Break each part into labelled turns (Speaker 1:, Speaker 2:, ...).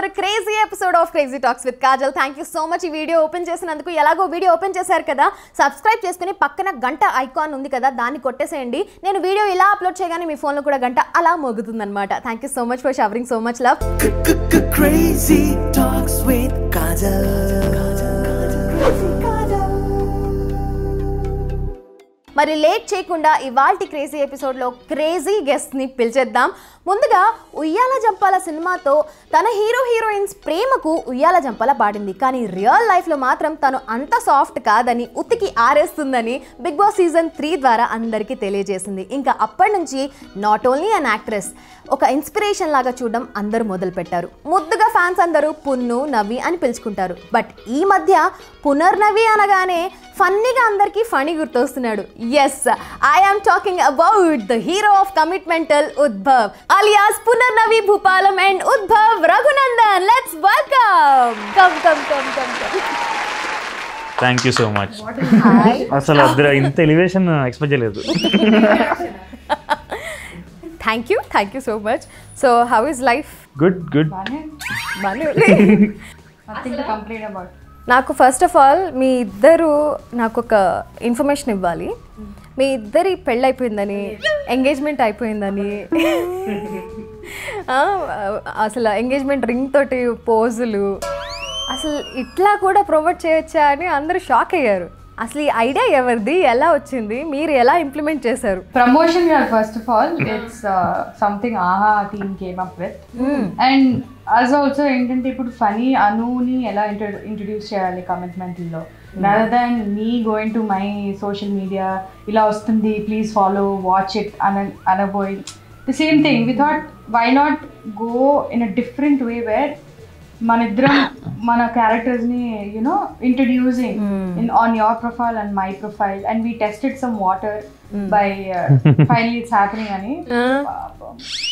Speaker 1: Another crazy episode of crazy talks with Kajal thank you so much ఈ video open చేసినందుకు ఎలాగో video open చేశారు కదా సబ్స్క్రైబ్ చేసుకుని పక్కన గంట ఐకాన్ ఉంది కదా దాన్ని కొట్టేసేయండి నేను వీడియో ఇలా అప్లోడ్ చేయగానే మీ ఫోన్లో కూడా గంట అలా మోగుతుందన్నమాట thank you so much for showering so much love
Speaker 2: Crazy talks with Kajal.
Speaker 1: మరి లేట్ చేయకుండా ఇవాల్టి క్రేజీ ఎపిసోడ్లో క్రేజీ గెస్ట్ని పిలిచేద్దాం ముందుగా ఉయ్యాల జంపాల సినిమాతో తన హీరో హీరోయిన్స్ ప్రేమకు ఉయ్యాల జంపాల పాడింది కానీ రియల్ లైఫ్లో మాత్రం తను అంత సాఫ్ట్ కాదని ఉతికి ఆరేస్తుందని బిగ్ బాస్ సీజన్ త్రీ ద్వారా అందరికీ తెలియజేసింది ఇంకా అప్పటి నుంచి నాట్ ఓన్లీ అన్ యాక్ట్రెస్ ఒక ఇన్స్పిరేషన్ లాగా చూడడం అందరూ మొదలుపెట్టారు ముద్దుగా ఫ్యాన్స్ అందరూ పున్ను నవ్వి అని పిలుచుకుంటారు బట్ ఈ మధ్య పునర్నవి అనగానే ఫన్నీగా అందరికీ ఫనీ గుర్తొస్తున్నాడు yes I am talking about the hero of Commitmental Udbhav alias Punarnavi Bhupalam and Udbhav Raghunandan let's welcome come come come come come
Speaker 3: thank you so much అసలు అద్దరు ఇంత ఎలివేషన్ ఎక్స్పెక్ట్ చేయలేదు
Speaker 1: thank you thank you so much so how is life
Speaker 3: good good
Speaker 4: nothing to complaint about
Speaker 1: నాకు first of all మీ ఇద్దరు నాకు ఒక information ఇవ్వాలి మీ ఇద్దరి పెళ్ళైపోయిందని ఎంగేజ్మెంట్ అయిపోయిందని ఆ, అసలు ఎంగేజ్మెంట్ రింగ్ తోటి పోజులు అసలు ఇట్లా కూడా ప్రొమోట్ చేయొచ్చా అని అందరూ షాక్ అయ్యారు అసలు ఈ ఐడియా ఎవరిది ఎలా వచ్చింది మీరు ఎలా ఇంప్లిమెంట్ చేశారు
Speaker 4: ప్రమోషన్ కాదు first of all it's something Aha team came up with and us also ఏంటంటే ఇప్పుడు ఫనీ అనుని ఎలా ఇంట్రడ్యూస్ చేయాలి కమిట్మెంట్లో rather than me going to my social media ఇలా వస్తుంది ప్లీజ్ ఫాలో వాచ్ ఇట్ అన అనబోయి the same thing we thought why not go in a different way where మన ఇద్దరం మన క్యారెక్టర్స్ ని you know introducing in on your profile and my profile and we tested some water by finally it's happening అని పాపం.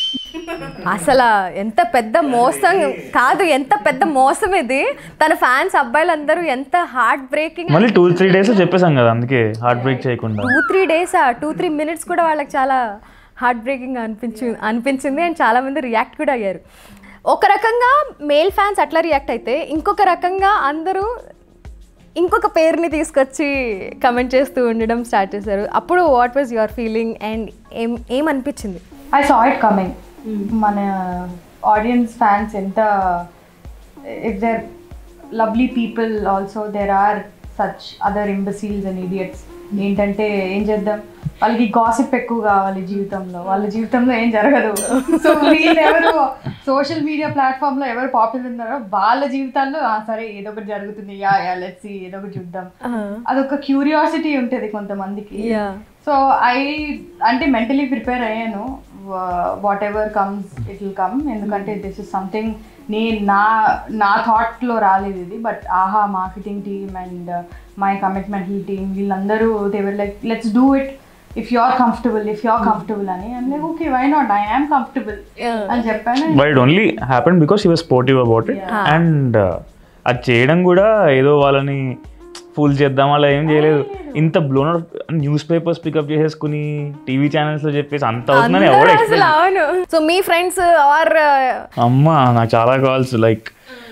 Speaker 1: అసలు ఎంత పెద్ద మోసం కాదు ఎంత పెద్ద మోసం ఇది తన ఫ్యాన్స్ అబ్బాయిలందరూ ఎంత హార్ట్ బ్రేకింగ్
Speaker 3: మళ్ళీ టూ త్రీ డేస్ చెప్పేసాం కదా అందుకే హార్ట్ బ్రేక్ చేయకుండా
Speaker 1: టూ త్రీ డేసా టూ త్రీ మినిట్స్ కూడా వాళ్ళకి చాలా హార్ట్ బ్రేకింగ్ అనిపించి అనిపించింది అండ్ చాలా మంది రియాక్ట్ కూడా అయ్యారు ఒక రకంగా మేల్ ఫ్యాన్స్ అట్లా రియాక్ట్ అయితే ఇంకొక రకంగా అందరూ ఇంకొక పేరుని తీసుకొచ్చి కమెంట్ చేస్తూ ఉండడం స్టార్ట్ చేశారు అప్పుడు what was your feeling and ఏం ఏమనిపించింది
Speaker 4: ఐ సా ఇట్ కమింగ్ మన ఆడియన్స్ ఫ్యాన్స్ ఎంత if there lovely people also there are such other imbeciles and idiots ఏంటంటే ఏం చేద్దాం వాళ్ళకి గాసిప్ ఎక్కువ కావాలి జీవితంలో వాళ్ళ జీవితంలో ఏం జరగదు సో వీళ్ళు ఎవరు సోషల్ మీడియా ప్లాట్ఫామ్ లో ఎవరు పాపులర్ ఉన్నారో వాళ్ళ జీవితాల్లో "ఆ, సరే ఏదో ఒకటి జరుగుతుంది యా యా లెట్స్ ఏదో ఒకటి చూద్దాం అదొక క్యూరియాసిటీ ఉంటుంది కొంతమందికి
Speaker 1: Yeah.
Speaker 4: సో ఐ అంటే మెంటలీ ప్రిపేర్ అయ్యాను whatever comes it will come ఎందుకంటే దిస్ ఇస్ సంథింగ్ నేను నా నా థాట్లో రాలేదు ఇది but Aha marketing team and my commitment team వీళ్ళందరూ they were like let's do it if you are comfortable if you are comfortable అని and okay why not I am comfortable అని చెప్పాను
Speaker 3: but it only happen because he was sportive about it and అది చేయడం కూడా ఏదో వాళ్ళని full చేద్దాం అలా ఏం చేయలేదు ఇంత బ్లోన్ న్యూస్ పేపర్స్ పికప్ చేసేసుకుని టీవీ ఛానల్స్ లో చెప్పేసి అంత అవుతుందని ఎవరు
Speaker 1: అసలు
Speaker 3: expect-
Speaker 1: అవును సో మీ ఫ్రెండ్స్ ఆర్
Speaker 3: అమ్మ నాకు చాలా కాల్స్ లైక్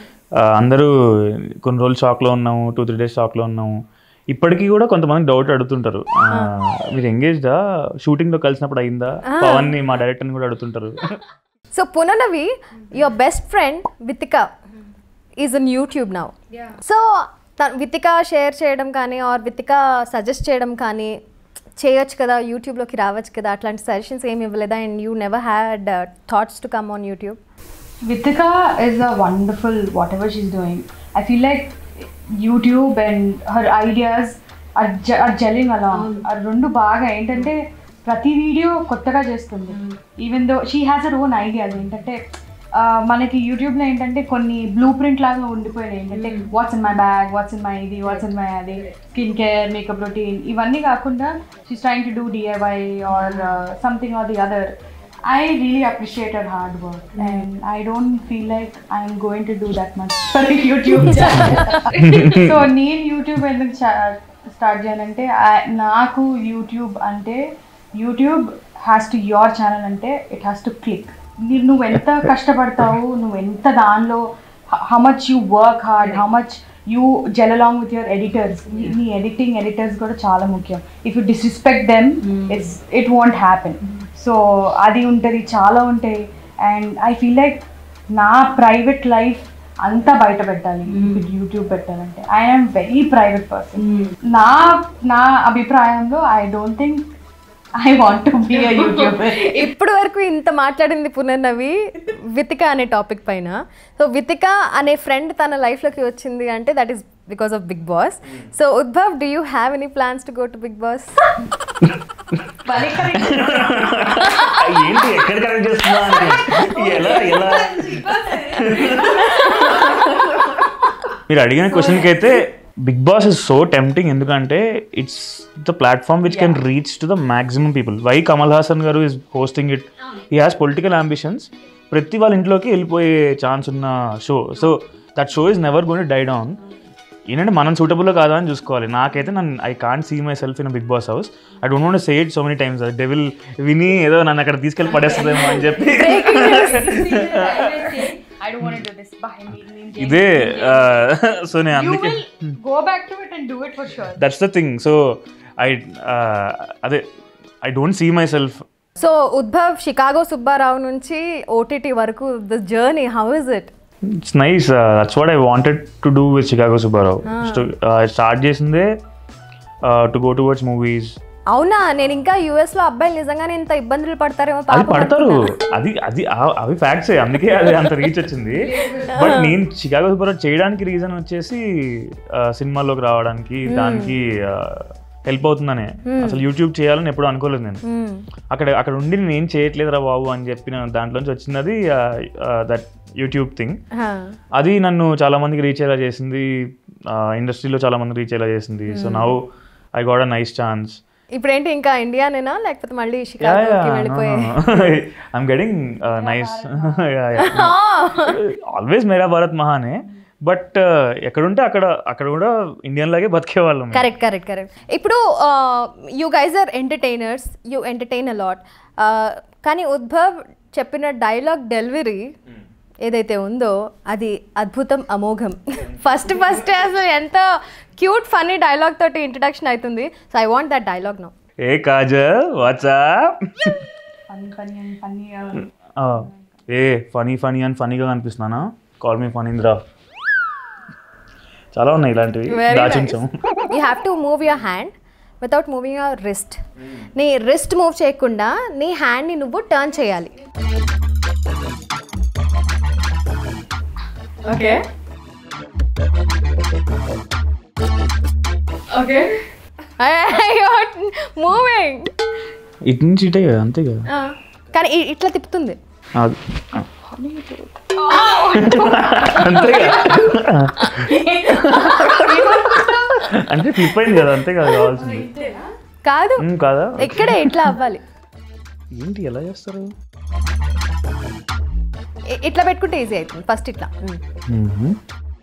Speaker 3: అందరూ కొన్ని రోజులు షాక్లో ఉన్నాము టూ త్రీ డేస్ షాక్లో ఉన్నాము ఇప్పటికీ కూడా కొంతమంది డౌట్ అడుగుతుంటారు ఆ, మీరు ఎంగేజ్డా షూటింగ్లో కలిసినప్పుడు అయిందా పవన్ని మా డైరెక్టర్ని కూడా అడుగుతుంటారు
Speaker 1: so Punarnavi your best friend Vitika is on YouTube now so Vitika share చేయడం కానీ ఆర్ వితిక సజెస్ట్ చేయడం కానీ చేయొచ్చు కదా యూట్యూబ్లోకి రావచ్చు కదా అట్లాంటి సజెషన్స్ ఏమి ఇవ్వలేదా and you never had thoughts to come on YouTube
Speaker 4: Vitika is a wonderful whatever she's doing. I feel like YouTube and her ideas are, ge- are gelling along. ఆ రెండు బాగా ఏంటంటే ప్రతి వీడియో కొత్తగా చేస్తుంది even though she has her own ideas ఏంటంటే ఆ, మనకి యూట్యూబ్లో ఏంటంటే కొన్ని బ్లూ ప్రింట్ లాగా ఉండిపోయినాయి ఏంటంటే what's in my bag what's in my ఇది వాట్స్ ఇన్ మై అది స్కిన్ కేర్ మేకప్ రొటీన్ ఇవన్నీ కాకుండా she's trying to do DIY or something or the other I really appreciate her hard work and I don't feel like I'm going to do that much for a YouTube channel. so నేను YouTube ఎందుకు start చేయాలంటే I- నాకు YouTube అంటే YouTube has to your channel అంటే it has to click నువ్వు ఎంత కష్టపడతావు నువ్వు ఎంత దానిలో how much you work hard how much you gel along with your editors మీ ఎడిటింగ్ ఎడిటర్స్ కూడా చాలా ముఖ్యం if you disrespect them it's it won't happen so అది ఉంటుంది చాలా ఉంటాయి అండ్ ఐ ఫీల్ లైక్ నా ప్రైవేట్ లైఫ్ అంతా బయట పెట్టాలి యూట్యూబ్ పెట్టాలంటే ఐఎమ్ వెరీ ప్రైవేట్ పర్సన్ నా నా అభిప్రాయంలో I don't think I want to be a YouTuber
Speaker 1: ఇప్పటి వరకు ఇంత మాట్లాడింది పునర్నవి వితిక అనే టాపిక్ పైన సో వితిక అనే ఫ్రెండ్ తన లైఫ్లోకి వచ్చింది అంటే that is because of big boss so Udbhav do you have any plans to go to big boss
Speaker 3: ఏంటి ఎక్కడ కరెక్ట్ చేస్తున్నా అంటే ఎలా ఎలా మీరు అడిగిన క్వశ్చన్కి అయితే big boss is so tempting ఎందుకంటే it's the platform which can reach to the maximum people why Kamal Haasan garu is hosting it he has political ambitions ప్రతి వాళ్ళ ఇంట్లోకి వెళ్ళిపోయే ఛాన్స్ ఉన్న show so that show is never gonna die down ఏంటంటే మనం suitable కాదా అని చూసుకోవాలి నాకైతే నన్ను I can't see myself in big boss house I don't want say it so many times devil విని ఏదో నన్ను అక్కడ తీసుకెళ్ళి పడేస్తుందేమో అని చెప్పి
Speaker 4: I don't want to do this. Bye. Me, me, Jane.
Speaker 3: ఇదే సో నేను
Speaker 4: You
Speaker 3: అందుకే
Speaker 4: will go back to it and do it for sure.
Speaker 3: That's the thing so I అదే I don't see myself
Speaker 1: so Udbhav Chicago Subbarao నుంచి OTT వరకు the journey how is it
Speaker 3: it's nice that's what I wanted to do with Chicago Subbarao start చేసిందే to go towards movies
Speaker 1: అవునా నేను ఇంకా US లో అబ్బాయిలు నిజంగానే ఇంత ఇబ్బందులు పడతారేమో
Speaker 3: అది
Speaker 1: పాపం
Speaker 3: పడతారు
Speaker 1: అనుకున్నా.
Speaker 3: అది అది ఆ- అవి ఫ్యాక్ట్స్ అందుకే అది అంత రీచ్ వచ్చింది బట్ నేను చికాగో సుబ్బారావు చేయడానికి రీజన్ వచ్చేసి ఆ, సినిమాల్లోకి రావడానికి దానికి హెల్ప్ అవుతుందనే అసలు యూట్యూబ్ చేయాలని ఎప్పుడు అనుకోలేదు నేను
Speaker 1: Hmm.
Speaker 3: అక్కడ అక్కడ ఉండి నేను ఏం చేయట్లేదురా బాబు అని చెప్పిన దాంట్లోంచి వచ్చినది దట్ యూట్యూబ్ థింగ్
Speaker 1: హా.
Speaker 3: అది నన్ను చాలా మందికి రీచ్ అయ్యేలా చేసింది ఇండస్ట్రీలో చాలా మందికి రీచ్ అయ్యేలా చేసింది so now I got a nice chance
Speaker 1: ఇప్పుడు ఏంటి ఇంకా ఇండియానేనా లేకపోతే మళ్ళీ షికాగోకి వెళ్ళిపోయే
Speaker 3: ఐమ్ గెటింగ్ నైస్ ఆల్వేస్ మేరా భారత్ మహానే బట్ ఎక్కడుంటే అక్కడ అక్కడ కూడా ఇండియన్ లాగే బతికే వాళ్ళం
Speaker 1: కరెక్ట్ కరెక్ట్ కరెక్ట్ ఇప్పుడు you guys are entertainers you entertain a lot కానీ ఉద్భవ్ చెప్పిన డైలాగ్ డెలివరీ ఏదైతే ఉందో అది అద్భుతం అమోఘం ఫస్ట్ ఫస్ట్ అసలు ఎంత క్యూట్ ఫన్నీ డైలాగ్ తోటి ఇంట్రడక్షన్ అవుతుంది so I want that dialogue no
Speaker 3: ఏ Kajal WhatsApp
Speaker 4: Funny, funny, and funny. uh,
Speaker 3: ఏ ఫనీ ఫనీ అని ఫనీగా కనిపిస్తున్నానా కాల్ మీ ఫనీంద్రా చాలా ఉన్నాయి ఇలాంటివి
Speaker 1: వెరీ
Speaker 3: దాచించాం
Speaker 1: you have to move your hand without moving your wrist నీ రిస్ట్ మూవ్ చేయకుండా నీ హ్యాండ్ని నువ్వు టర్న్ చేయాలి ఓకే ఓకే మూవింగ్
Speaker 3: ఇటు నుంచి ఇటే కదా అంతే కదా
Speaker 1: కానీ ఇ- ఇట్లా తిప్పుతుంది
Speaker 3: అది అంతే కదా అంటే ఫ్లిప్ అయింది కదా అంతే కదా కావాల్సింది
Speaker 1: కాదు
Speaker 3: ఉమ్, కాదా
Speaker 1: ఇక్కడే ఇట్లా అవ్వాలి
Speaker 3: ఏంటి ఎలా చేస్తారు
Speaker 1: ఇ- ఇట్లా పెట్టుకుంటే ఈజీ అవుతుంది ఫస్ట్ ఇట్లా
Speaker 3: మ్మ్.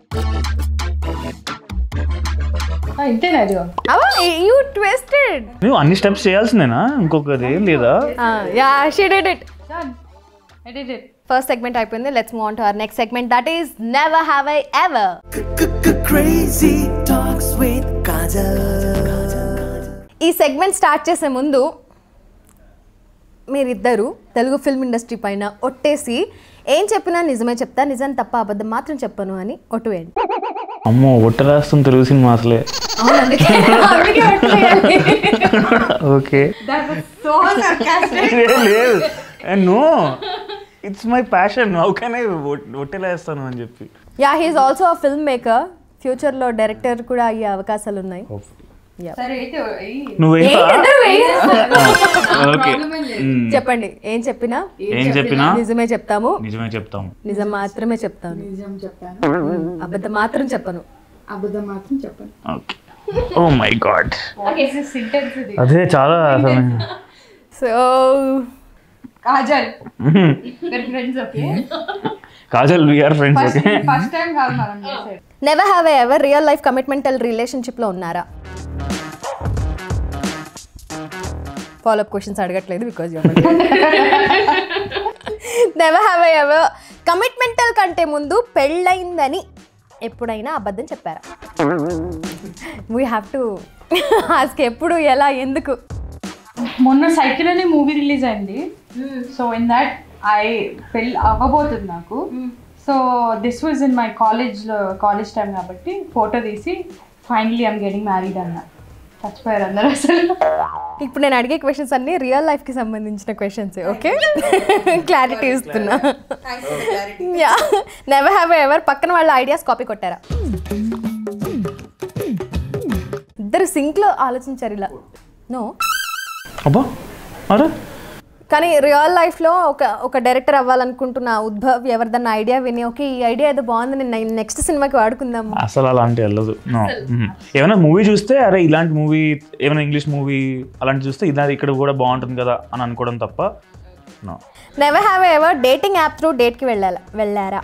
Speaker 4: ఇంతేనా ఇది
Speaker 1: యూ ట్విస్టెడ్
Speaker 3: నువ్వు అన్ని స్టెప్స్ చేయాల్సిందేనా ఇంకొకది ఏం లేదా
Speaker 1: yeah she did it
Speaker 4: Done. I did it.
Speaker 1: First segment అయిపోయింది let's move on to our next segment that is never have I ever
Speaker 2: Crazy talks with Kajal.
Speaker 1: ఈ సెగ్మెంట్ స్టార్ట్ చేసే ముందు మీరిద్దరు తెలుగు ఫిల్మ్ ఇండస్ట్రీ పైన ఒట్టేసి ఏం చెప్పినా నిజమే చెప్తా నిజం తప్ప అబద్ధం మాత్రం చెప్పను అని ఒట్టు వేయండి
Speaker 3: అమ్మో ఒట్ట రాస్తుంది తెలుగు సినిమా అసలే
Speaker 1: అవును, అందుకే- అందుకే ఒట్టు వేయాలి.
Speaker 3: Okay
Speaker 4: That was so sarcastic.
Speaker 3: లేదు no it's my passion how can I ఒట్టేలా వేస్తాను అని చెప్పి
Speaker 1: yeah he's also a film maker ఫ్యూచర్లో డైరెక్టర్ కూడా అయ్యే అవకాశాలు ఉన్నాయి Yeah.
Speaker 4: సరే అయితే ఈ-
Speaker 3: నువ్వేం
Speaker 1: ఏంటంటారు? వేయేస్తారు.
Speaker 3: ఓకే
Speaker 1: చెప్పండి ఏం చెప్పినా
Speaker 3: ఏం చెప్పినా
Speaker 1: నిజమే చెప్తాము
Speaker 3: నిజమే చెప్తాం
Speaker 1: నిజం మాత్రమే చెప్తాను
Speaker 5: నిజం చెప్పాను
Speaker 1: అబద్ధం మాత్రం చెప్పను
Speaker 5: అబద్ధం మాత్రం చెప్పాను
Speaker 3: okay oh my god
Speaker 4: What is this sentence ఇది?
Speaker 3: అదే చాలా అసలు
Speaker 1: so
Speaker 4: Kajal we're friends okay
Speaker 3: Kajal we're friends
Speaker 4: first
Speaker 3: okay
Speaker 4: first time కాదు మనం చేసేది
Speaker 1: never have ever real life Commitmental రిలేషన్షిప్లో ఉన్నారా ఫాలో అప్ క్వశ్చన్స్ అడగట్లేదు because never have ever Commitmental కంటే ముందు పెళ్ళైందని ఎప్పుడైనా అబద్ధం చెప్పారా వీ హ్యావ్ టు ఆస్క్ ఎప్పుడు ఎలా ఎందుకు
Speaker 4: మొన్న సైకిల్ అనే మూవీ రిలీజ్ అయింది సో ఇన్ దాట్ ఐ పెళ్ళి అవ్వబోతుంది నాకు so this was in my కాలేజ్లో కాలేజ్ టైం కాబట్టి ఫోటో తీసి ఫైనలీ ఐమ్ గెటింగ్ మ్యారీడ్ అన్న చచ్చిపోయారు అందరూ అసలు
Speaker 1: ఇప్పుడు నేను అడిగే క్వశ్చన్స్ అన్ని రియల్ లైఫ్కి సంబంధించిన క్వశ్చన్స్ ఓకే క్లారిటీ ఇస్తున్నా యా నెవర్ హ్యావ్ ఎవర్ పక్కన వాళ్ళ ఐడియాస్ కాపీ కొట్టారా ఇద్దరు సింక్లో ఆలోచించారు ఇలా నో
Speaker 3: అబ్బా అరే
Speaker 1: కానీ రియల్ లైఫ్లో ఒక ఒక డైరెక్టర్ అవ్వాలనుకుంటున్న ఉద్భవ్ ఎవరిదన్నా ఐడియా విని ఓకే ఈ ఐడియా ఏదో బాగుంది నేను నెక్స్ట్ సినిమాకి వాడుకుందాం
Speaker 3: అసలు అలాంటి వెళ్ళదు నో ఏమైనా మూవీ చూస్తే అరే ఇలాంటి మూవీ ఏమైనా ఇంగ్లీష్ మూవీ అలాంటి చూస్తే ఇలా ఇక్కడ కూడా బాగుంటుంది కదా అని అనుకోవడం తప్ప no
Speaker 1: never have ever dating app through డేట్కి వెళ్ళాలా వెళ్ళారా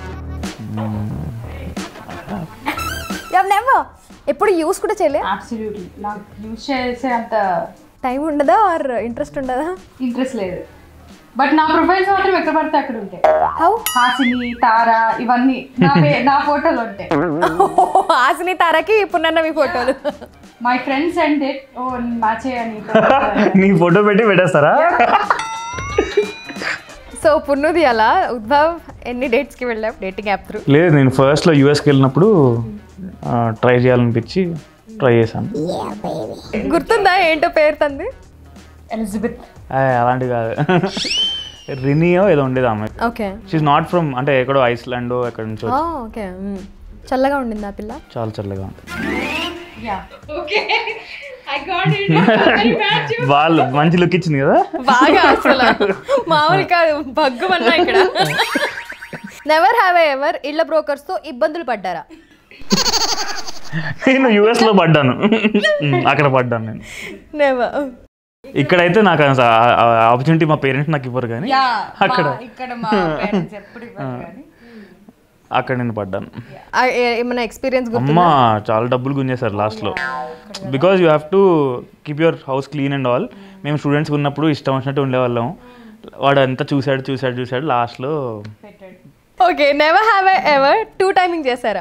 Speaker 1: నెవర్ ఎప్పుడు యూస్ కూడా చేయలే
Speaker 4: అబ్సల్యూట్లీ నాకు యూజ్ చేసే అంత
Speaker 1: టైం ఉండదా ఆర్ ఇంట్రెస్ట్ ఉండదా
Speaker 4: ఇంట్రెస్ట్ లేదు బట్ నా ప్రొఫైల్స్ మాత్రం ఎక్కడ పడితే అక్కడ ఉంటాయి
Speaker 1: హౌ
Speaker 4: హాసిని తార ఇవన్నీ నా పే- నా ఫోటోలు ఉంటాయి
Speaker 1: ఆసిని తారకి ఇప్పుడు నన్న మీ ఫోటోలు
Speaker 4: మై ఫ్రెండ్స్ అండ్ ఇట్ ఓ మ్యాచ్ అని
Speaker 3: నీ ఫోటో పెట్టి పెట్టేస్తారా
Speaker 1: సో పున్నుది అలా ఉద్భవ్ ఎన్ని డేట్స్కి వెళ్ళావు డేటింగ్ యాప్ త్రూ
Speaker 3: లేదు నేను ఫస్ట్లో యూఎస్కి వెళ్ళినప్పుడు ట్రై చేయాలనిపించి ట్రై చేశాను
Speaker 1: గుర్తుందా ఏంటో పేరు తంది
Speaker 4: ఎలిజబెత్
Speaker 3: ఆ, అలాంటివి కాదు రినియో ఏదో ఉండేది ఆమె
Speaker 1: ఓకే
Speaker 3: షీఈ్ నాట్ ఫ్రమ్ అంటే ఎక్కడో ఐస్లాండ్ ఎక్కడి నుంచో వచ్చి-
Speaker 1: ఓకే చల్లగా ఉండింది ఆ పిల్ల
Speaker 3: చాలా చల్లగా ఉంటుంది
Speaker 4: యా
Speaker 3: వాళ్ళు మంచి లుక్ ఇచ్చింది కదా
Speaker 1: బాగా అసలు మామూలు కాదు బగ్గుమన్నా ఇక్కడ నెవర్ హ్యావ్ ఎవర్ ఇళ్ళ బ్రోకర్స్ తో ఇబ్బందులు పడ్డారా
Speaker 3: నేను యుఎస్ లో పడ్డాను అక్కడ పడ్డాను నేను
Speaker 1: నెవర్
Speaker 3: ఇక్కడైతే నాకు ఆపర్చునిటీ మా పేరెంట్స్ నాకు ఇవ్వరు కానీ అక్కడ
Speaker 4: ఇక్కడ మా పేరెంట్స్ ఎప్పుడు ఇవ్వరు కానీ
Speaker 3: అక్కడ నేను పడ్డాను
Speaker 1: ఏమైనా ఎక్స్పీరియన్స్ గుర్తు
Speaker 3: అమ్మ చాలా డబ్బులు గుంజేశారు లాస్ట్లో because you have to keep your house clean and all మేము స్టూడెంట్స్ ఉన్నప్పుడు ఇష్టం వచ్చినట్టు ఉండేవాళ్ళం వాడు అంతా చూశాడు చూశాడు చూశాడు లాస్ట్లో
Speaker 1: okay never have ever two timing చేశారా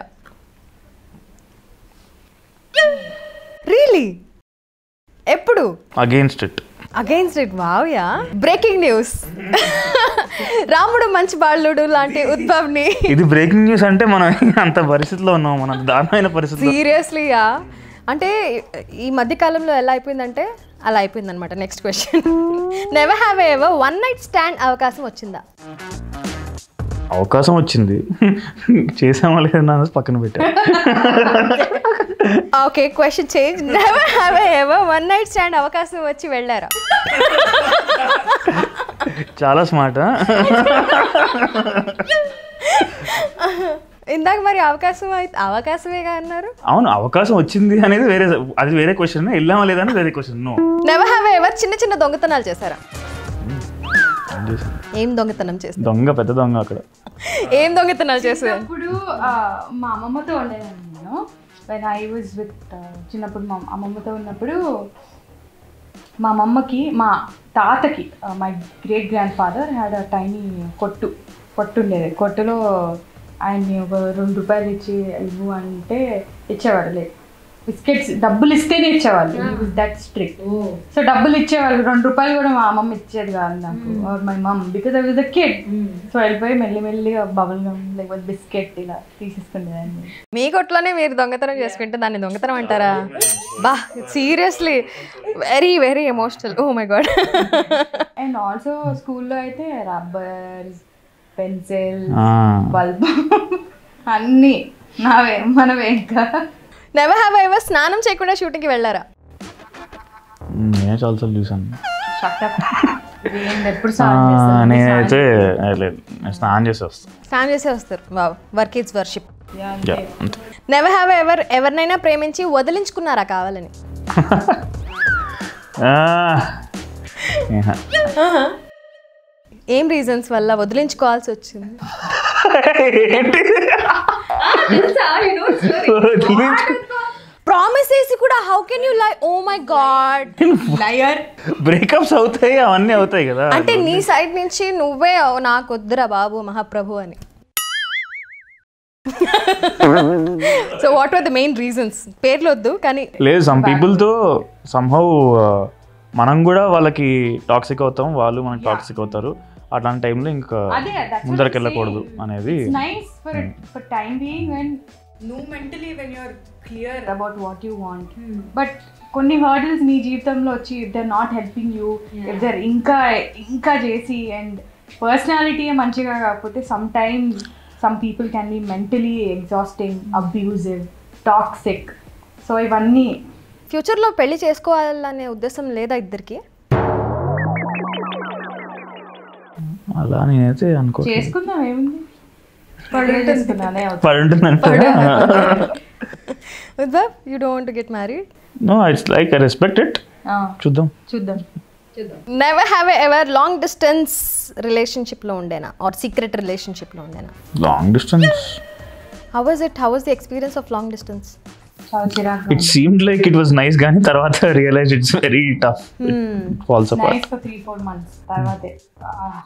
Speaker 1: రియలీ ఎప్పుడు
Speaker 3: అగేన్స్ట్ ఇట్
Speaker 1: అగైన్స్ట్ ఇట్ వావ్యా బ్రేకింగ్ న్యూస్ రాముడు మంచి బాలుడు లాంటి ఉద్భవ్ని
Speaker 3: ఇది బ్రేకింగ్ న్యూస్ అంటే మనం అంత పరిస్థితిలో ఉన్నాం మనం దారుణమైన పరిస్థితిలో
Speaker 1: సీరియస్లీయా అంటే ఈ మధ్య కాలంలో ఎలా అయిపోయిందంటే అలా అయిపోయింది అనమాట next question never have ever one night stand అవకాశం వచ్చిందా
Speaker 3: అవకాశం వచ్చింది చేసామా లేదన్నా అన్నది పక్కన పెట్టా
Speaker 1: okay question change never have ever one night stand అవకాశం వచ్చి వెళ్ళారా
Speaker 3: చాలా స్మార్ట్
Speaker 1: ఇందాక మరి అవకాశం అయితే అవకాశమేగా అన్నారు
Speaker 3: అవును అవకాశం వచ్చింది అనేది వేరే అది వేరే క్వశ్చన్ వెళ్ళామా లేదా అనేది వేరే question no
Speaker 1: never have ever చిన్న చిన్న దొంగతనాలు చేశారా ఏం దొంగతనం చేస్తారు
Speaker 3: దొంగ పెద్ద దొంగ అక్కడ
Speaker 1: ఏం దొంగతనాలు చేశారు
Speaker 4: ఇప్పుడు ఆ, మా అమ్మమ్మతో ఉండేదాన్ని నేను వెన్ ఐ వాజ్ విత్ చిన్నప్పుడు మా అమ్మమ్మతో ఉన్నప్పుడు మా అమ్మమ్మకి మా తాతకి my great grand father had a tiny కొట్టు కొట్టు ఉండేది కొట్టులో ఆయన్ని ఒక రెండు రూపాయలు ఇచ్చి ఇవ్వు అంటే ఇచ్చేవాడు లేదు బిస్కెట్స్ డబ్బులు ఇస్తేనే ఇచ్చేవాళ్ళు దట్ స్ట్రిక్ట్ సో డబ్బులు ఇచ్చేవాళ్ళు రెండు రూపాయలు కూడా మా అమ్మమ్మ ఇచ్చేది కాదు నాకు my mom because I was a kid so వెళ్ళిపోయి మెల్లి మెల్లిగా బబుల్ గమ్ లేకపోతే బిస్కెట్ ఇలా తీసేసుకునేదాన్ని
Speaker 1: మీ కొట్లోనే మీరు దొంగతనం చేసుకుంటే దాన్ని దొంగతనం అంటారా బా seriously very very emotional oh my god
Speaker 4: and also స్కూల్లో అయితే రబ్బర్స్ పెన్సిల్
Speaker 3: ఆ,
Speaker 4: బల్బ్ అన్నీ నావే మనవే ఇంకా
Speaker 1: నెవర్ హ్యావ్ ఎవర్ స్నానం చేయకుండా షూటింగ్కి వెళ్ళారా
Speaker 3: నేనే చాలాసార్లు చూసాను
Speaker 4: షటప్ ఎప్పుడు
Speaker 3: ఆ,
Speaker 4: స్నానం చేస్తాను.
Speaker 3: నేనైతే ఏ, లేదు నేను స్నానం చేసి వస్తాను
Speaker 1: స్నానం చేసే వస్తారు wow work is worship
Speaker 4: Yeah,
Speaker 3: yeah అంతే
Speaker 1: నెవర్ హ్యావ్ ఎవర్ ఎవరినైనా ప్రేమించి వదిలించుకున్నారా కావాలని
Speaker 3: ఆ, ఏహ.
Speaker 1: ఏం రీజన్స్ వల్ల వదిలించుకోవాల్సి వచ్చింది
Speaker 3: ఏంటి?
Speaker 1: ప్రామిస్ చేసి కూడా how can you lie oh my god
Speaker 4: liar
Speaker 3: breakups అవుతాయి అవన్నీ అవుతాయి కదా
Speaker 1: అంటే నీ సైడ్ నుంచి నువ్వే "ఓ, నాకు వద్దురా బాబు మహాప్రభు అని so what are the main reasons పేర్లు వద్దు కానీ
Speaker 3: లేదు సమ్ పీపుల్తో సంహౌ మనం కూడా వాళ్ళకి టాక్సిక్ అవుతాం వాళ్ళు మనకి టాక్సిక్ అవుతారు అట్లాంటి టైంలో ఇంకా
Speaker 4: అదే, that's what
Speaker 3: ముందరికి
Speaker 4: I'm
Speaker 3: వెళ్ళకూడదు
Speaker 4: saying.
Speaker 3: అనేది
Speaker 4: It's nice for for time being when నువ్వు mentally when you're clear about what you want. But కొన్ని హర్డిల్స్ నీ జీవితంలో వచ్చి if they're not helping you if they're ఇంకా ఇంకా చేసి అండ్ పర్సనాలిటీ మంచిగా కాకపోతే some time some people can be mentally exhausting abusive toxic so ఇవన్నీ
Speaker 1: ఫ్యూచర్లో పెళ్లి చేసుకోవాలనే ఉద్దేశం లేదా ఇద్దరికి
Speaker 3: అలా నేనైతే అనుకో
Speaker 4: చేసుకుందాం ఏముంది పడుగు చేసుకుందానే అవుతుంది
Speaker 3: పడి ఉంటుందని
Speaker 1: Udbhav you don't get married
Speaker 3: no it's like I respect it
Speaker 4: ఆ,
Speaker 3: చూద్దాం
Speaker 4: చూద్దాం
Speaker 1: never have ever long distance రిలేషన్షిప్లో ఉండేనా ఆర్ సీక్రెట్ రిలేషన్షిప్లో ఉండేనా
Speaker 3: long distance
Speaker 1: how was it how was the experience of long distance
Speaker 4: చాలా చిరాకు
Speaker 3: it seemed like it was nice కానీ తర్వాత realize it's very tough falls apart
Speaker 4: nice for three four months తర్వాతే ఆ,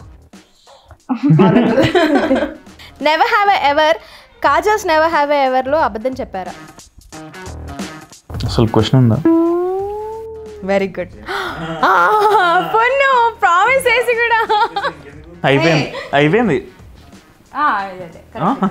Speaker 1: never have ever Kajal's never have ఎవర్లో అబద్ధం చెప్పారా
Speaker 3: అసలు question ఉందా
Speaker 1: వెరీ గుడ్ పొన్ను ప్రామిస్ చేసి కూడా
Speaker 3: అయిపోయింది అయిపోయింది
Speaker 4: ఆ, అదే, అదే.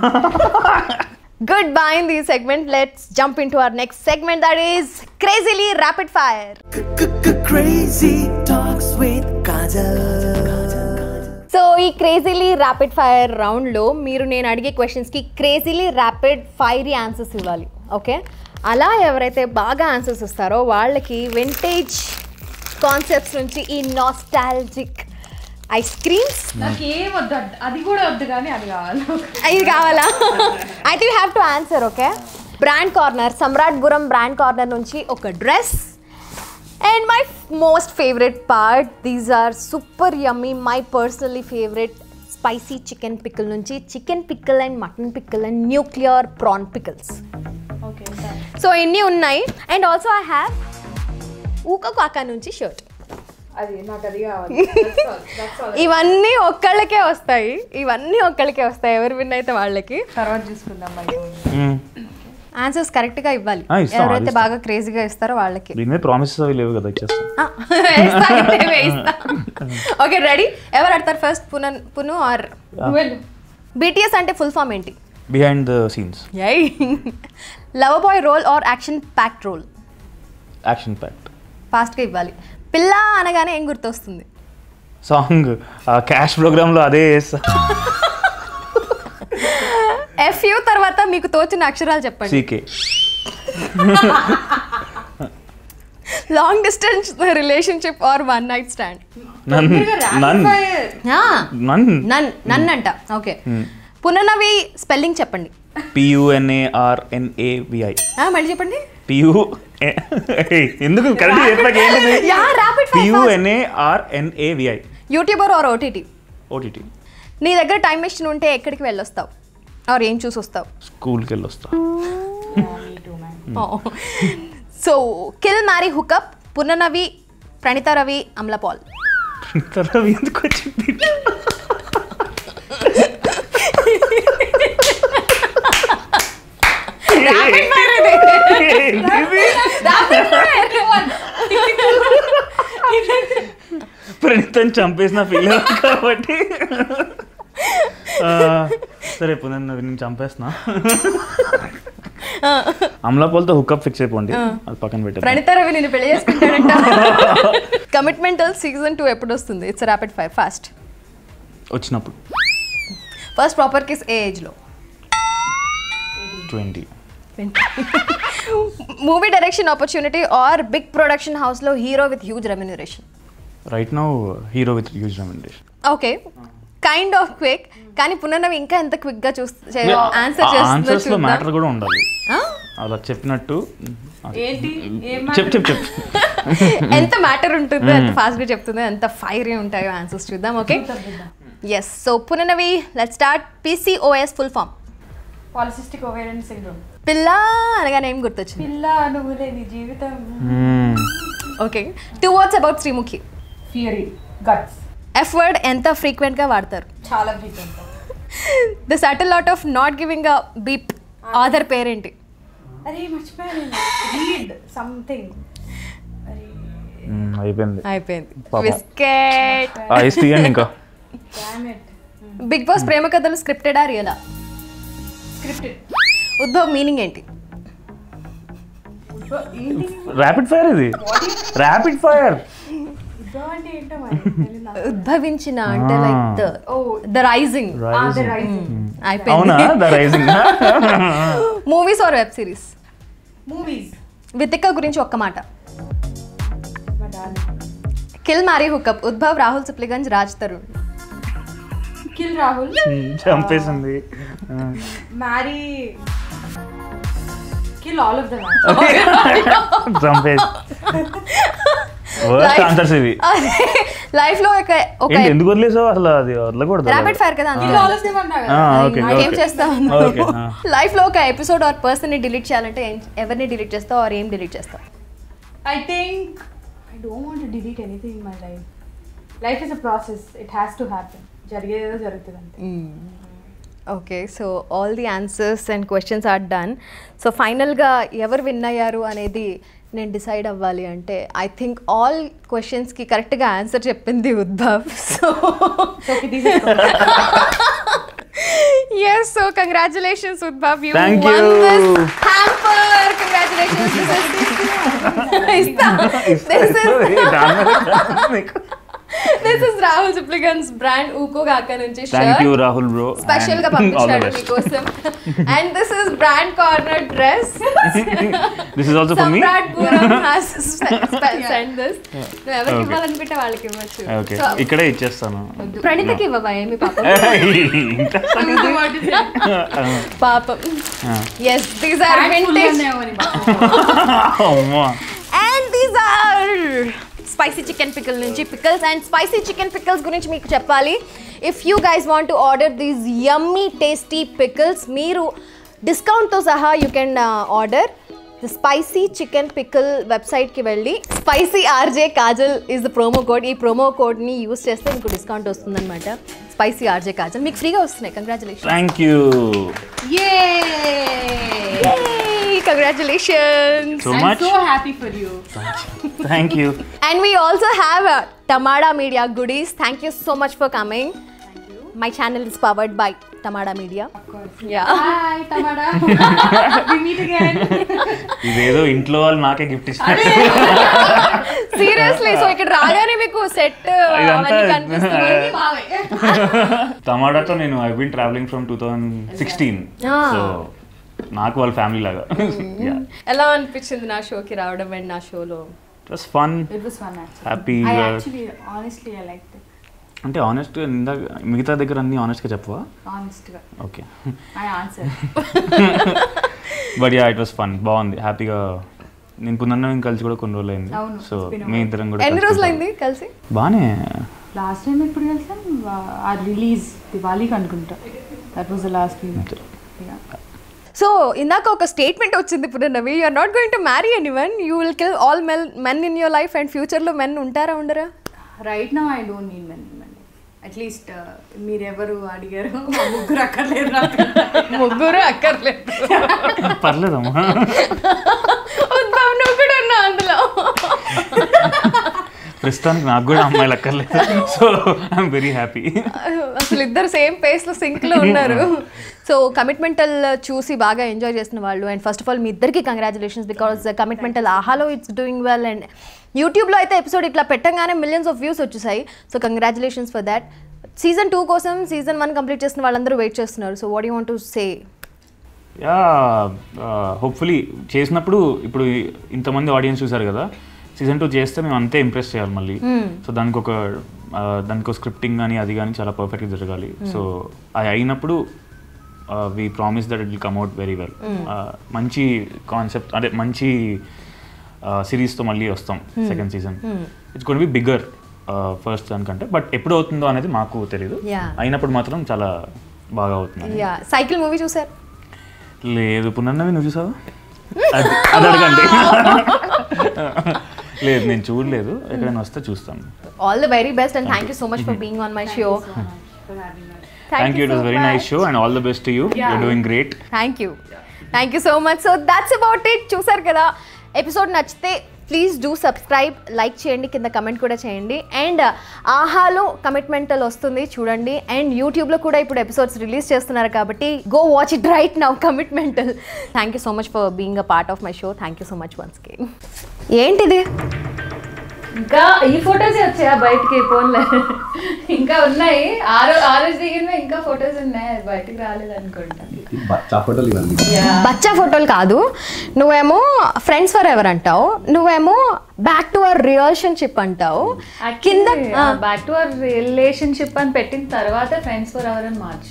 Speaker 1: Good bye in the segment let's jump into our next segment that is crazily rapid fire
Speaker 2: Crazy talks with Kajal.
Speaker 1: So ఈ క్రేజీలీ ర్యాపిడ్ ఫైర్ రౌండ్లో మీరు నేను అడిగే క్వశ్చన్స్కి క్రేజీలీ ర్యాపిడ్ ఫైరీ ఆన్సర్స్ ఇవ్వాలి ఓకే అలా ఎవరైతే బాగా ఆన్సర్స్ ఇస్తారో వాళ్ళకి వింటేజ్ కాన్సెప్ట్స్ నుంచి ఈ నాస్టాలజిక్ ఐస్ క్రీమ్స్
Speaker 4: నాకు ఏం వద్దు అద్- అది కూడా వద్దు కానీ అది కావాలి
Speaker 1: ఇది కావాలా అయితే you have to answer okay brand corner Samratpuram brand corner నుంచి ఒక dress and my most favourite part these are super yummy my personally favourite spicy chicken pickle నుంచి chicken pickle and mutton pickle and nuclear prawn pickles
Speaker 4: okay
Speaker 1: so ఇన్ని ఉన్నాయి and also I have ఊక కాకా నుంచి shirt
Speaker 4: అది నాకు అది కావాలి
Speaker 1: ఇవన్నీ ఒక్కళ్ళకే వస్తాయి ఇవన్నీ ఒక్కళ్ళకే వస్తాయి ఎవరు విన్ అయితే వాళ్ళకి
Speaker 4: తర్వాత చూసుకుందాం మరి
Speaker 1: ఆన్సర్స్ కరెక్ట్ గా ఇవ్వాలి
Speaker 3: ఆ, ఇస్తాం,
Speaker 1: ఎవరైతే
Speaker 3: అది ఇస్తాం.
Speaker 1: బాగా క్రేజీగా ఇస్తారో వాళ్ళకి
Speaker 3: దీని మీద ప్రామిసెస్ అవి లేవు కదా ఇచ్చేస్తాం
Speaker 1: ఓకే రెడీ ఎవరు ఆడతారు ఫస్ట్ పున పును ఆర్
Speaker 4: వెళ్ళు
Speaker 1: బీటీఎస్ అంటే ఫుల్ ఫామ్ ఏంటి
Speaker 3: behind the scenes
Speaker 1: love boy role or action packed role
Speaker 3: action packed
Speaker 1: ఫాస్ట్గా ఇవ్వాలి పిల్ల అనగానే ఏం గుర్తొస్తుంది
Speaker 3: సాంగ్ ఆ క్యాష్ ప్రోగ్రాంలో అదే వేస్తా
Speaker 1: ఎఫ్ యూ తర్వాత మీకు తోచిన అక్షరాలు చెప్పండి
Speaker 3: CK
Speaker 1: long distance relationship or one night stand
Speaker 3: none none none
Speaker 1: none none అంట ఓకే పుననవి స్పెల్లింగ్ చెప్పండి
Speaker 3: పియుఎన్ఏఆర్ఎన్ఏవిఐ
Speaker 1: ఆ, మళ్ళీ చెప్పండి
Speaker 3: పియు ఎందుకు కరెక్ట్ చెప్పాక ఏంటిది
Speaker 1: yeah rapid
Speaker 3: PUNARNAVI
Speaker 1: YouTuber or OTT
Speaker 3: OTT
Speaker 1: నీ దగ్గర టైం మెషిన్ ఉంటే ఎక్కడికి వెళ్ళొస్తావు ఆర్ ఏం చూసి వస్తావు
Speaker 3: స్కూల్కి వెళ్ళి వస్తా
Speaker 1: so kill marry hookup పుననవి Pranitha Ravi Amala Paul
Speaker 3: తర్వాత ఎందుకు వచ్చింది ప్రణితని చంపేసిన ఫీల్ కాబట్టి ఆ, సరే పునర్ నేను చంపేస్తున్నా అమలాపాలతో హుక్అప్ ఫిక్స్ అయిపోండి అది పక్కన పెట్టే
Speaker 1: ప్రణిత రవి నేను పెళ్లి చేసుకుంటాడంట కమిట్మెంటల్ సీజన్ టూ ఎప్పుడు వస్తుంది ఇట్స్ ర్యాపిడ్ ఫైవ్ ఫాస్ట్
Speaker 3: వచ్చినప్పుడు
Speaker 1: ఫస్ట్ ప్రాపర్ కిస్ ఏ ఏజ్లో
Speaker 3: twenty
Speaker 1: movie direction opportunity or big production హౌస్లో hero with huge remuneration
Speaker 3: right now hero with huge remuneration
Speaker 1: okay kind of quick కానీ పునర్నవి ఇంకా ఎంత క్విక్ గా చూస్తే ఆన్సర్
Speaker 3: ఆన్సర్స్ లో మ్యాటర్
Speaker 1: చేస్తుందో
Speaker 3: కూడా ఉండాలి అలా చెప్పినట్టు
Speaker 4: ఏంటి ఏం
Speaker 3: చెప్ చెప్ చెప్
Speaker 1: ఎంత మ్యాటర్ ఉంటుందో ఎంత ఫాస్ట్ గా చెప్తుందో ఎంత ఫైరీ ఉంటాయో ఆన్సర్స్ చూద్దాం okay yes so Punarnavi let start PCOS full form
Speaker 4: polycystic ovarian syndrome
Speaker 1: పిల్ల అనగానే ఏం గుర్తొచ్చింది
Speaker 4: పిల్ల నువ్వు లేని జీవితం
Speaker 1: okay two words about Sreemukhi
Speaker 4: fiery guts
Speaker 1: F word ఎంత ఫ్రీక్వెంట్ గా వాడతారు
Speaker 4: చాలా frequent
Speaker 1: the subtle lot of not giving a beep Aadhaar పేరేంటి
Speaker 4: అరే మర్చిపోయాను రీడ్ సంథింగ్ అరే
Speaker 3: మ్మ్, అయిపోయింది
Speaker 1: అయిపోయింది
Speaker 3: పాపం.
Speaker 1: బిస్కెట్
Speaker 3: ఆ, ఐస్ తీయండి ఇంకా
Speaker 4: డామ్ ఇట్
Speaker 1: బిగ్ బాస్ ప్రేమ కథలు స్క్రిప్టెడా రియలా
Speaker 4: స్క్రిప్టెడ్
Speaker 1: ఉద్భవ్ మీనింగ్ ఏంటి
Speaker 4: ఏంటి
Speaker 3: ర్యాపిడ్ ఫైర్ ఇది ర్యాపిడ్ ఫైర్
Speaker 4: ఉద్భవం అంటే ఏంటో మరి తెలియదు నాకు.
Speaker 1: ఉద్భవించిన అంటే like the
Speaker 4: oh
Speaker 1: the rising
Speaker 4: ఆ, the rising.
Speaker 3: అవునా
Speaker 1: అయిపోయింది
Speaker 3: the rising
Speaker 1: movies or web series
Speaker 4: movies
Speaker 1: Vithika గురించి ఒక్క మాట
Speaker 4: మా darling
Speaker 1: kill marry hookup Udbhav Rahul Sipligunj Raj Tarun
Speaker 4: kill Rahul
Speaker 3: చంపేసింది
Speaker 4: marry kill all of them
Speaker 3: చంపేసి వర్స్ట్ ఆన్సర్స్ ఇవి
Speaker 1: లైఫ్ లో ఒక ఒక
Speaker 3: ఏంటి ఎందుకు వదిలేసావు అసలు అది వదలకూడదు
Speaker 1: ర్యాపిడ్ ఫైర్ కదా
Speaker 4: కిల్ ఆల్ ఆఫ్ దమ్ అన్నా కదా
Speaker 3: ఓకే
Speaker 1: ఏం చేస్తావు
Speaker 3: ఓకే
Speaker 1: లైఫ్ లో ఒక ఎపిసోడ్ ఆర్ పర్సన్ ని డిలీట్ చేయాలంటే ఏం- ఎవరిని డిలీట్ చేస్తావు ఆర్ ఏం డిలీట్ చేస్తావు
Speaker 4: I think I don't want to delete anything in my life. Life is a process. It has to happen. జరిగేదో జరుగుతుంది అంతే
Speaker 1: okay so all the answers and questions are done so ఫైనల్గా ఎవరు win అయ్యారు అనేది నేను decide అవ్వాలి అంటే ఐ థింక్ ఆల్ క్వశ్చన్స్కి కరెక్ట్గా ఆన్సర్ చెప్పింది Udbhav so yes so congratulations Udbhav you
Speaker 3: Thank
Speaker 1: one
Speaker 3: you.
Speaker 1: This hamper congratulations ఇస్తా this is this is Rahul Sipligunj's brand Ooko Kaka నుంచి
Speaker 3: thank you
Speaker 1: shirt
Speaker 3: Rahul bro
Speaker 1: special గా పంపించాడు మీకోసం and this is brand corner dress
Speaker 3: this is also for మీ
Speaker 1: Samratpuram has send this నువ్వు ఎవరికి ఇవ్వాలనుకుంటే వాళ్ళకి ఇవ్వచ్చు
Speaker 3: ఓకే
Speaker 1: సో
Speaker 3: ఇక్కడే ఇచ్చేస్తాను
Speaker 1: ప్రణితకి ఇవ్వవా ఏమి పాపం పాపం ఎస్ దీస్ ఆర్ వింటేజ్
Speaker 3: అమ్మా
Speaker 1: and these are spicy chicken pickle నుంచి pickles and spicy chicken pickles గురించి మీకు చెప్పాలి if you guys want to order these yummy tasty pickles మీరు డిస్కౌంట్తో సహా you can order the spicy chicken pickle వెబ్సైట్కి వెళ్ళి spicy RJ Kajal is the promo code ఈ ప్రోమో కోడ్ని యూస్ చేస్తే మీకు డిస్కౌంట్ వస్తుందన్నమాట స్పైసీ ఆర్జే కాజల్ మీకు ఫ్రీగా వస్తున్నాయి congratulation
Speaker 3: thank you
Speaker 1: congratulations
Speaker 3: so much
Speaker 4: so happy for you
Speaker 3: thank you
Speaker 1: And we also have uh, Tamada Media goodies. Thank you so much for coming. My channel is powered by Tamada Media. Yeah.
Speaker 4: Hi Tamada we meet again
Speaker 3: ఇదేదో ఇంట్లో వాళ్ళు నాకే gift ఇస్తారు
Speaker 1: Seriously, so ఇక్కడ రాగానే మీకు set
Speaker 3: ఇదంతా-
Speaker 1: అవన్నీ కనిపిస్తున్నాయి
Speaker 3: టమాటాతో నేను I been travelling from two thousand sixteen
Speaker 1: Ah.
Speaker 3: So నాకు వాళ్ళ ఫ్యామిలీ లాగా
Speaker 1: ఎలా అనిపించింది నా షోకి రావడం అండ్ నా షోలో
Speaker 3: it was fun
Speaker 4: it was fun
Speaker 3: happy
Speaker 4: I actually honestly I like it
Speaker 3: అంటే ఆనెస్ట్ ఇందాక మిగతా దగ్గర అన్ని honest గా చెప్పవా
Speaker 4: ఆనెస్ట్ గా
Speaker 3: okay
Speaker 4: I answer
Speaker 3: but yeah it was fun బాగుంది హ్యాపీగా నేను పునర్నవీన్ కలిసి కూడా కొన్ని రోజులు అయింది
Speaker 4: అవును,
Speaker 3: సో
Speaker 4: it's been a
Speaker 3: మీ
Speaker 4: while.
Speaker 3: ఇద్దరం కూడా
Speaker 1: ఎన్ని
Speaker 3: కలిసి
Speaker 1: రోజులైంది కలిసి
Speaker 3: బాగానే
Speaker 4: లాస్ట్ టైం ఎప్పుడు కలిసాం ఆ రిలీజ్ దివాళీకి అనుకుంటా that was the last event
Speaker 1: so ఇందాక ఒక స్టేట్మెంట్ వచ్చింది ఇప్పుడు Navi you are not going to marry anyone you will kill all men men in your life and ఫ్యూచర్లో మెన్ ఉంటారా ఉండరా
Speaker 4: right now I don't need money money at least మీరెవరు అడిగారు మా ముగ్గురు అక్కర్లేదు నాకు.
Speaker 1: ముగ్గురు అక్కర్లేదు
Speaker 3: పర్లేదమ్మా
Speaker 1: ఉద్భవ్ నువ్వు కూడా ఉన్నావు అందులో
Speaker 3: ప్రస్తుతానికి నాకు కూడా అమ్మాయిలు అక్కర్లేదు సో ఐఎమ్ వెరీ హ్యాపీ
Speaker 1: అసలు ఇద్దరు సేమ్ పేస్ లో సింక్ లో ఉన్నారు సో కమిట్మెంటల్ చూసి బాగా ఎంజాయ్ చేస్తున్న వాళ్ళు అండ్ ఫస్ట్ ఆఫ్ ఆల్ మీ ఇద్దరికి కంగ్రాచులేషన్స్ బికాస్ కమిట్మెంటల్ ఆహాలో ఇట్స్ డూయింగ్ వెల్ అండ్ యూట్యూబ్లో అయితే ఎపిసోడ్ ఇట్లా పెట్టంగానే మిలియన్స్ ఆఫ్ వ్యూస్ వచ్చేసాయి so congratulations for that season two కోసం సీజన్ వన్ కంప్లీట్ చేసిన వాళ్ళందరూ వెయిట్ చేస్తున్నారు so what you want to say
Speaker 3: yeah hopefully చేసినప్పుడు ఇప్పుడు ఇంతమంది ఆడియన్స్ చూసారు కదా సీజన్ టూ చేస్తే మేము అంతే ఇంప్రెస్ చేయాలి మళ్ళీ సో దానికి ఒక ఆ, దానికి ఒక స్క్రిప్టింగ్ కానీ అది కానీ చాలా పర్ఫెక్ట్గా జరగాలి సో అది అయినప్పుడు we promise that it will come out very well మంచి కాన్సెప్ట్ అంటే మంచి సిరీస్తో మళ్ళీ వస్తాం second season it's gonna be bigger first దానికంటే బట్ ఎప్పుడు అవుతుందో అనేది మాకు తెలియదు
Speaker 1: Yeah.
Speaker 3: అయినప్పుడు మాత్రం చాలా బాగా అవుతుంది
Speaker 1: యా సైకిల్ మూవీ చూసారు
Speaker 3: లేదు పునర్నవి నువ్వు చూసావా అది అది అడగండి లేదు నేను చూడలేదు ఎక్కడైనా వస్తే చూస్తాను
Speaker 1: all the very best and thank you so much for being on my show
Speaker 3: thank you it was very nice show and all the best to you you're doing great
Speaker 1: thank you thank you so much so that's about it చూసారు కదా episode నచ్చితే please do subscribe like చేయండి కింద comment కూడా చేయండి and ఆహాలో కమిట్మెంటల్ వస్తుంది చూడండి అండ్ యూట్యూబ్లో కూడా ఇప్పుడు ఎపిసోడ్స్ రిలీజ్ చేస్తున్నారు కాబట్టి go watch it right now Commitmental thank you so much for being a part of my show thank you so much once కే ఏంటిది
Speaker 4: ఇంకా ఈ ఫొటోస్ వచ్చాయా బయటికి ఫోన్లో ఇంకా ఉన్నాయి ఆ రోజు ఆ రోజు దిగిన ఇంకా ఫొటోస్ ఉన్నాయి అది బయటికి రాలేదు అనుకుంటా
Speaker 6: బచ్చా ఫోటోలు ఇవన్నీ
Speaker 1: బచ్చా ఫోటోలు కాదు నువ్వేమో ఫ్రెండ్స్ ఫర్ ఎవర్ అంటావు నువ్వేమో బ్యాక్ టు అవర్ రిలేషన్షిప్ అంటావు కింద
Speaker 4: బ్యాక్ టు అవర్ రిలేషన్షిప్ అని పెట్టిన తర్వాత ఫ్రెండ్స్ ఫర్ అవర్ అని మార్చు